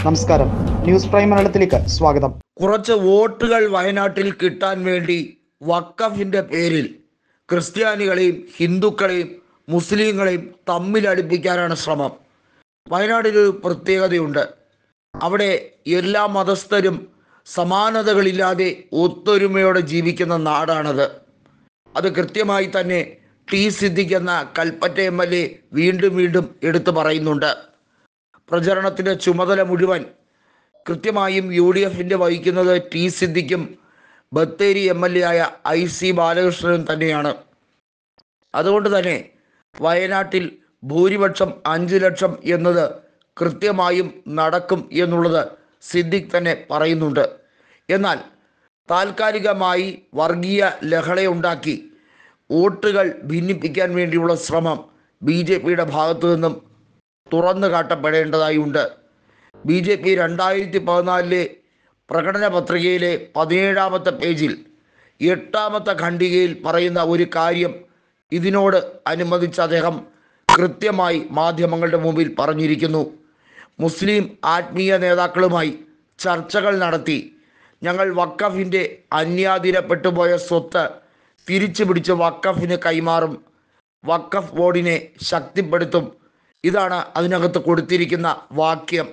നമസ്കാരം news prime മലയാളത്തിലേക്ക് സ്വാഗതം കുറച്ച് വോട്ടുകൾ വയനാട്ടിൽ കിട്ടാൻ വേണ്ടി വക്കഫിന്റെ പേരിൽ ക്രിസ്ത്യാനികളെയും ഹിന്ദുക്കളെയും മുസ്ലിങ്ങളെയും തമ്മിലടുപ്പിക്കാനാണ് ശ്രമം വയനാടിനൊരു പ്രത്യേകതയുണ്ട് അവിടെ എല്ലാ മതസ്ഥരും സമാനതകളില്ലാതെ ഒത്തൊരുമയോടെ ജീവിക്കുന്ന നാടാണത് അത് കൃത്യമായി തന്നെ ടി സിദ്ദിഖ് എന്ന കൽപ്പറ്റ എം എൽ എ വീണ്ടും വീണ്ടും എടുത്തു പറയുന്നുണ്ട് പ്രചരണത്തിൻ്റെ ചുമതല മുഴുവൻ കൃത്യമായും യു ഡി എഫിൻ്റെ വഹിക്കുന്നത് ടി സിദ്ദിഖും ബത്തേരി എം എൽ എ ആയ ഐ സി ബാലകൃഷ്ണനും തന്നെയാണ് അതുകൊണ്ട് തന്നെ വയനാട്ടിൽ ഭൂരിപക്ഷം അഞ്ച് ലക്ഷം എന്നത് കൃത്യമായും നടക്കും എന്നുള്ളത് സിദ്ദിഖ് തന്നെ പറയുന്നുണ്ട് എന്നാൽ താൽക്കാലികമായി വർഗീയ ലഹളയുണ്ടാക്കി വോട്ടുകൾ ഭിന്നിപ്പിക്കാൻ വേണ്ടിയുള്ള ശ്രമം ബി ജെ പിയുടെ ഭാഗത്തു നിന്നും തുറന്നു കാട്ടപ്പെടേണ്ടതായുണ്ട് ബി ജെ പി രണ്ടായിരത്തി പതിനാലിലെ പ്രകടന പത്രികയിലെ പതിനേഴാമത്തെ പേജിൽ എട്ടാമത്തെ ഖണ്ഡികയിൽ പറയുന്ന ഒരു കാര്യം ഇതിനോട് അനുബന്ധിച്ച് അദ്ദേഹം കൃത്യമായി മാധ്യമങ്ങളുടെ മുമ്പിൽ പറഞ്ഞിരിക്കുന്നു മുസ്ലിം ആത്മീയ നേതാക്കളുമായി ചർച്ചകൾ നടത്തി ഞങ്ങൾ വക്കഫിൻ്റെ അന്യാധീനപ്പെട്ടുപോയ സ്വത്ത് തിരിച്ചു പിടിച്ച് വക്കഫിന് കൈമാറും വക്കഫ് ബോർഡിനെ ശക്തിപ്പെടുത്തും ഇതാണ് അതിനകത്ത് കൊടുത്തിരിക്കുന്ന വാക്യം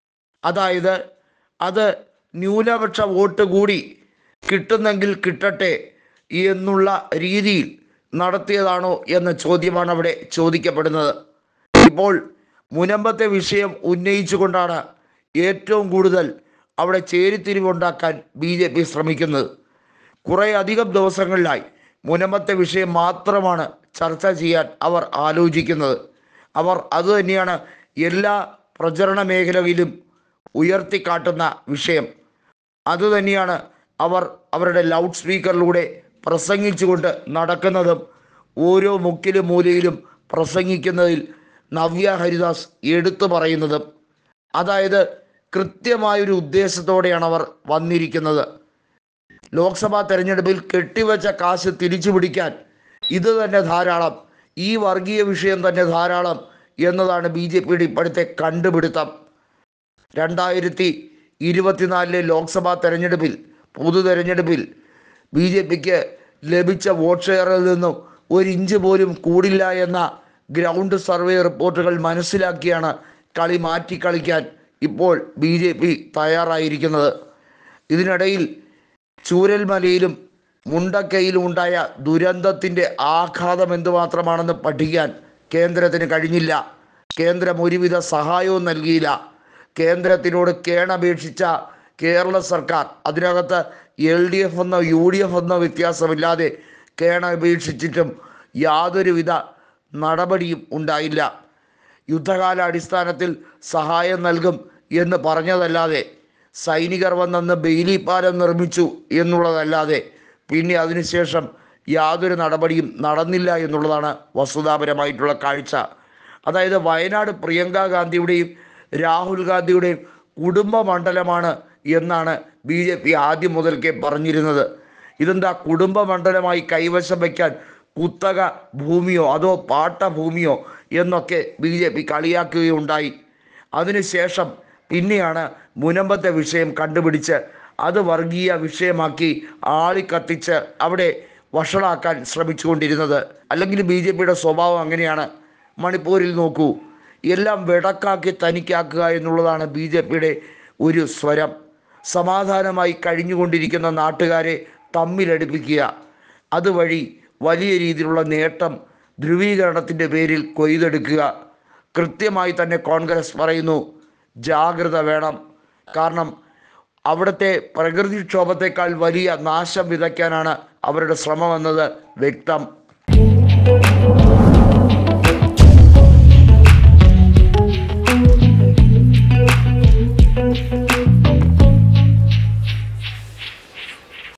അതായത് അത് ന്യൂനപക്ഷ വോട്ട് കൂടി കിട്ടുന്നെങ്കിൽ കിട്ടട്ടെ എന്നുള്ള രീതിയിൽ നടത്തിയതാണോ എന്ന ചോദ്യമാണ് അവിടെ ചോദിക്കപ്പെടുന്നത് ഇപ്പോൾ മുനമ്പത്തെ വിഷയം ഉന്നയിച്ചുകൊണ്ടാണ് ഏറ്റവും കൂടുതൽ അവിടെ ചേരിത്തിരിവുണ്ടാക്കാൻ ബി ജെ പി ശ്രമിക്കുന്നത് കുറേ അധികം ദിവസങ്ങളിലായി മുനമ്പത്തെ വിഷയം മാത്രമാണ് ചർച്ച ചെയ്യാൻ അവർ ആലോചിക്കുന്നത് അവർ അതുതന്നെയാണ് എല്ലാ പ്രചരണ മേഖലയിലും ഉയർത്തിക്കാട്ടുന്ന വിഷയം അതുതന്നെയാണ് അവർ അവരുടെ ലൗഡ് സ്പീക്കറിലൂടെ പ്രസംഗിച്ചുകൊണ്ട് നടക്കുന്നതും ഓരോ മുക്കിലും മൂലയിലും പ്രസംഗിക്കുന്നതിൽ നവ്യ ഹരിദാസ് എടുത്തു പറയുന്നതും അതായത് കൃത്യമായൊരു ഉദ്ദേശത്തോടെയാണ് അവർ വന്നിരിക്കുന്നത് ലോക്സഭാ തെരഞ്ഞെടുപ്പിൽ കെട്ടിവെച്ച കാശ് തിരിച്ചു പിടിക്കാൻ ഇത് തന്നെ ധാരാളം ഈ വർഗീയ വിഷയം തന്നെ ധാരാളം എന്നതാണ് ബി ജെ പിയുടെ ഇപ്പോഴത്തെ കണ്ടുപിടുത്തം രണ്ടായിരത്തി ഇരുപത്തിനാലിലെ ലോക്സഭാ തെരഞ്ഞെടുപ്പിൽ പൊതു തെരഞ്ഞെടുപ്പിൽ ബി ജെ പിക്ക് ലഭിച്ച വോട്ട് ഷെയറിൽ നിന്നും ഒരു ഇഞ്ച് പോലും കൂടില്ല എന്ന ഗ്രൗണ്ട് സർവേ റിപ്പോർട്ടുകൾ മനസ്സിലാക്കിയാണ് കളി മാറ്റി കളിക്കാൻ ഇപ്പോൾ ബി ജെ പി തയ്യാറായിരിക്കുന്നത് ഇതിനിടയിൽ ചൂരൽമലയിലും മുണ്ടക്കയിലും ഉണ്ടായ ദുരന്തത്തിൻ്റെ ആഘാതം എന്തുമാത്രമാണെന്ന് പഠിക്കാൻ കേന്ദ്രത്തിന് കഴിഞ്ഞില്ല കേന്ദ്രം ഒരുവിധ സഹായവും നൽകിയില്ല കേന്ദ്രത്തിനോട് കേണപേക്ഷിച്ച കേരള സർക്കാർ അതിനകത്ത് എൽ ഡി എഫ് എന്നോ യു ഡി എഫ് എന്നോ വ്യത്യാസമില്ലാതെ കേണപേക്ഷിച്ചിട്ടും യാതൊരുവിധ നടപടിയും ഉണ്ടായില്ല യുദ്ധകാല അടിസ്ഥാനത്തിൽ സഹായം നൽകും എന്ന് പറഞ്ഞതല്ലാതെ സൈനികർ വന്നെന്ന് ബെയിലി പാലം നിർമ്മിച്ചു എന്നുള്ളതല്ലാതെ പിന്നെ അതിനുശേഷം യാതൊരു നടപടിയും നടന്നില്ല എന്നുള്ളതാണ് വസ്തുതാപരമായിട്ടുള്ള കാഴ്ച അതായത് വയനാട് പ്രിയങ്ക ഗാന്ധിയുടെയും രാഹുൽ ഗാന്ധിയുടെയും കുടുംബ മണ്ഡലമാണ് എന്നാണ് ബി ജെ പി ആദ്യം മുതൽക്കേ പറഞ്ഞിരുന്നത് ഇതെന്താ കുടുംബ മണ്ഡലമായി കൈവശം വയ്ക്കാൻ കുത്തക ഭൂമിയോ അതോ പാട്ട ഭൂമിയോ എന്നൊക്കെ ബി ജെ പി കളിയാക്കുകയുണ്ടായി അതിനുശേഷം പിന്നെയാണ് മുനമ്പത്തെ വിഷയം കണ്ടുപിടിച്ച് അത് വർഗീയ വിഷയമാക്കി ആളിക്കത്തിച്ച് അവിടെ വഷളാക്കാൻ ശ്രമിച്ചുകൊണ്ടിരുന്നത് അല്ലെങ്കിൽ ബി ജെ പിയുടെ സ്വഭാവം അങ്ങനെയാണ് മണിപ്പൂരിൽ നോക്കൂ എല്ലാം വെടക്കാക്കി തനിക്കാക്കുക എന്നുള്ളതാണ് ബി ജെ പിയുടെ ഒരു സ്വരം സമാധാനമായി കഴിഞ്ഞുകൊണ്ടിരിക്കുന്ന നാട്ടുകാരെ തമ്മിലടുപ്പിക്കുക അതുവഴി വലിയ രീതിയിലുള്ള നേട്ടം ധ്രുവീകരണത്തിൻ്റെ പേരിൽ കൊയ്തെടുക്കുക കൃത്യമായി തന്നെ കോൺഗ്രസ് പറയുന്നു ജാഗ്രത വേണം കാരണം അവിടുത്തെ പ്രകൃതിക്ഷോഭത്തെക്കാൾ വലിയ നാശം വിതയ്ക്കാനാണ് അവരുടെ ശ്രമമെന്നത് വ്യക്തം